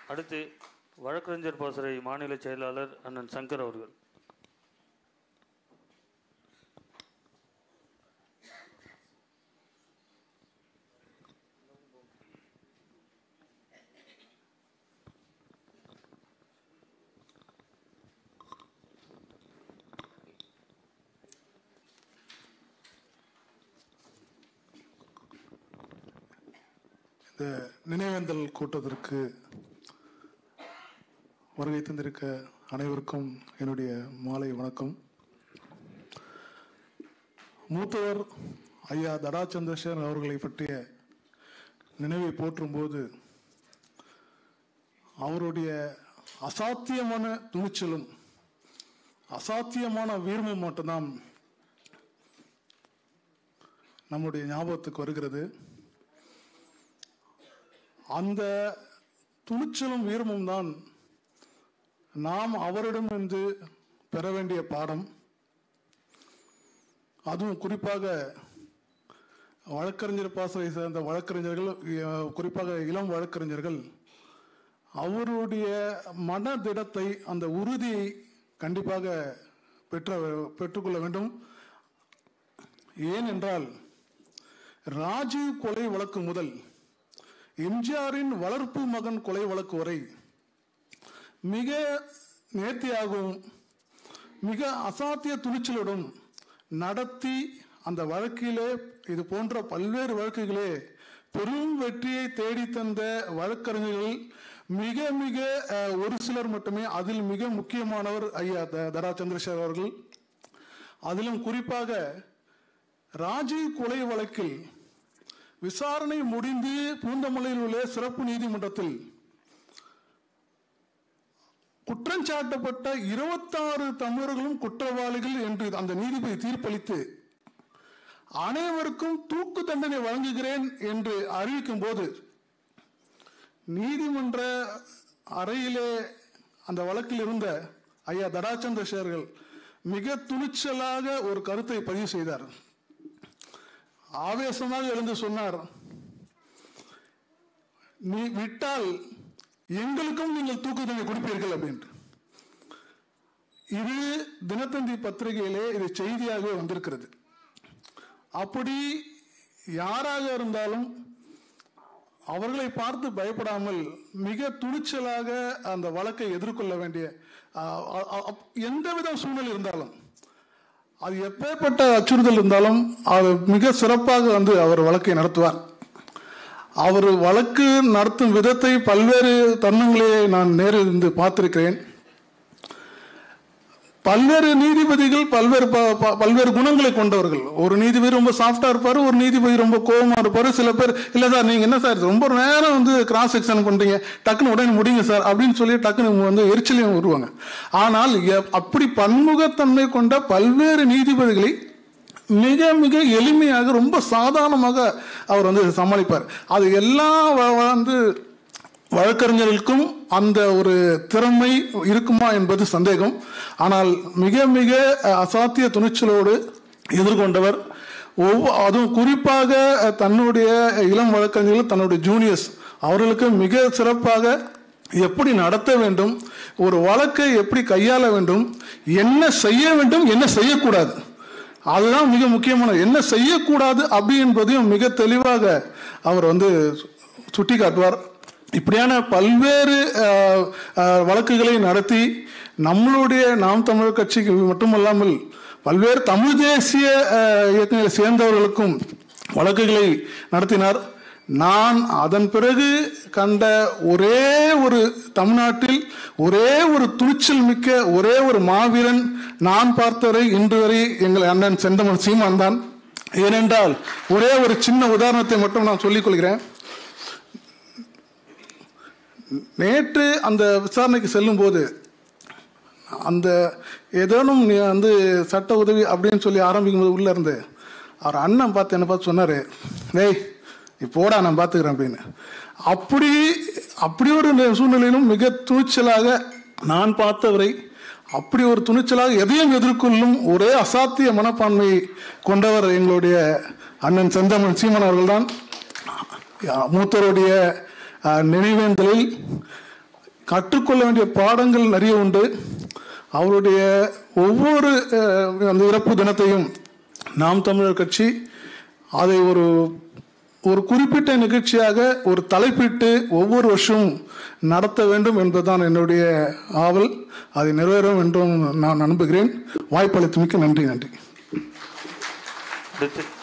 அடுத்து வழக்கறிஞர் பாசறை மாநில செயலாளர் அண்ணன் சங்கர் அவர்கள் இந்த நினைவேந்தல் கூட்டத்திற்கு வருகை தந்திருக்க அனைவருக்கும் என்னுடைய மாலை வணக்கம் மூத்தவர் ஐயா தடா சந்திரசேகரன் அவர்களை பற்றிய நினைவை போற்றும் போது அவருடைய அசாத்தியமான துணிச்சலும் அசாத்தியமான வீரமும் மட்டும்தான் நம்முடைய ஞாபகத்துக்கு வருகிறது அந்த துணிச்சலும் வீரமும் தான் நாம் அவரிடமிருந்து பெற வேண்டிய பாடம் அதுவும் குறிப்பாக வழக்கறிஞர் பாசறை சேர்ந்த வழக்கறிஞர்கள் அஹ், குறிப்பாக இளம் வழக்கறிஞர்கள் அவருடைய மனதிடத்தை அந்த உறுதியை கண்டிப்பாக பெற்ற பெற்றுக்கொள்ள வேண்டும் ஏனென்றால் ராஜீவ் கொலை வழக்கு முதல் எம்ஜிஆரின் வளர்ப்பு மகன் கொலை வழக்கு வரை மிக நேர்த்தியாகவும் மிக அசாத்திய துணிச்சலுடன் நடத்தி அந்த வழக்கிலே இது போன்ற பல்வேறு வழக்குகளே பெரும் வெற்றியை தேடி தந்த வழக்கறிஞர்கள் மிக மிக அஹ், ஒரு சிலர் மட்டுமே அதில் மிக முக்கியமானவர் ஐயா த- தரா சந்திரசேகர் அவர்கள் அதிலும் குறிப்பாக ராஜீவ் கொலை வழக்கில் விசாரணை முடிந்து பூந்தமல்லியில் உள்ள சிறப்பு நீதிமன்றத்தில் குற்றஞ்சாட்டப்பட்ட இருபத்தாறு தமிழர்களும் குற்றவாளிகள் என்று அந்த நீதிபதி தீர்ப்பளித்து அனைவருக்கும் தூக்கு தண்டனை வழங்குகிறேன் என்று அறிவிக்கும் போது நீதிமன்ற அறையிலே அந்த வழக்கில் இருந்த ஐயா தடாச்சந்திரசேகர்கள் மிக துணிச்சலாக ஒரு கருத்தை பதிவு செய்தார் ஆவேசமாக எழுந்து சொன்னார் நீ விட்டால் எங்களுக்கும் நீங்கள் தூக்கு தண்டனை கொடுப்பீர்கள் அப்படின்ட்டு இது தினத்தந்தி பத்திரிகையிலே இது செய்தியாக வந்திருக்கிறது அப்படி யாராக இருந்தாலும் அவர்களை பார்த்து பயப்படாமல் மிக துணிச்சலாக அந்த வழக்கை எதிர்கொள்ள வேண்டிய அஹ், அ- அ- அப்- எந்தவித சூழ்நிலை இருந்தாலும் அது எப்பேற்பட்ட அச்சுறுத்தல் இருந்தாலும் அது மிக சிறப்பாக வந்து அவர் வழக்கை நடத்துவார் அவர் வழக்கு நடத்தும் விதத்தை பல்வேறு தருணங்களே நான் நேரில் இருந்து பார்த்திருக்கிறேன் பல்வேறு நீதிபதிகள் பல்வேறு ப- ப- பல்வேறு குணங்களை கொண்டவர்கள் ஒரு நீதிபதி ரொம்ப சாஃப்டா இருப்பாரு ஒரு நீதிபதி ரொம்ப கோவமா இருப்பாரு சில பேர் இல்ல சார் நீங்க என்ன சார் ரொம்ப நேரம் வந்து கிராஸ் செக்ஷன் பண்றீங்க டக்குன்னு உடனே முடிங்க சார் அப்படின்னு சொல்லி டக்குன்னு வந்து எரிச்சலையும் வருவாங்க ஆனால் எ- அப்படி பன்முகத்தன்மை கொண்ட பல்வேறு நீதிபதிகளை மிக மிக எளிமையாக ரொம்ப சாதாரணமாக அவர் வந்து சமாளிப்பார் அது எல்லா வ- வந்து வழக்கறிஞர்களுக்கும் அந்த ஒரு திறமை இருக்குமா என்பது சந்தேகம் ஆனால் மிக மிக அஹ், அசாத்திய துணிச்சலோடு எதிர்கொண்டவர் ஒவ்வொ அதுவும் குறிப்பாக அஹ், தன்னுடைய இளம் வழக்கறிஞர்கள் தன்னுடைய ஜூனியர்ஸ் அவர்களுக்கு மிக சிறப்பாக எப்படி நடத்த வேண்டும் ஒரு வழக்கை எப்படி கையாள வேண்டும் என்ன செய்ய வேண்டும் என்ன செய்யக்கூடாது அதுதான் மிக முக்கியமானது என்ன செய்யக்கூடாது அப்படி என்பதையும் மிக தெளிவாக அவர் வந்து சுட்டி காட்டுவார் இப்படியான பல்வேறு அஹ், அஹ், வழக்குகளை நடத்தி நம்மளுடைய நாம் தமிழர் கட்சிக்கு மட்டுமல்லாமல் பல்வேறு தமிழ் தேசிய அஹ், இயக்கங்களை சேர்ந்தவர்களுக்கும் வழக்குகளை நடத்தினார் நான் அதன் பிறகு கண்ட ஒரே ஒரு தமிழ்நாட்டில் ஒரே ஒரு துணிச்சல் மிக்க ஒரே ஒரு மாவீரன் நான் பார்த்தவரை இன்று வரை எங்கள் அண்ணன் செந்தமன் சீமான் தான் ஏனென்றால் ஒரே ஒரு சின்ன உதாரணத்தை மட்டும் நான் சொல்லிக் கொள்கிறேன் நேற்று அந்த விசாரணைக்கு செல்லும்போது அந்த ஏதேனும் நீ வந்து சட்ட உதவி அப்படின்னு சொல்லி ஆரம்பிக்கும் போது உள்ள இருந்து அவர் அண்ணன் பார்த்து என்ன பார்த்து சொன்னாரு டேய் நீ போடா நான் பார்த்துக்கிறேன் அப்படின்னு அப்படி அப்படி ஒரு நி- சூழ்நிலையிலும் மிக துணிச்சலாக நான் பார்த்தவரை அப்படி ஒரு துணிச்சலாக எதையும் எதிர்கொள்ளும் ஒரே அசாத்திய மனப்பான்மையை கொண்டவர் எங்களுடைய அண்ணன் செந்தமன் சீமன் அவர்கள்தான் மூத்தருடைய அஹ், நினைவேந்தலில் கற்றுக்கொள்ள வேண்டிய பாடங்கள் நிறைய உண்டு அவருடைய ஒவ்வொரு அஹ், அந்த இறப்பு தினத்தையும் நாம் தமிழர் கட்சி அதை ஒரு ஒரு குறிப்பிட்ட நிகழ்ச்சியாக ஒரு தலைப்பிட்டு ஒவ்வொரு வருஷமும் நடத்த வேண்டும் என்பதுதான் என்னுடைய ஆவல் அதை நிறைவேறும் என்றும் நான் நம்புகிறேன் வாய்ப்பளித்தமைக்கு நன்றி நன்றி அடுத்து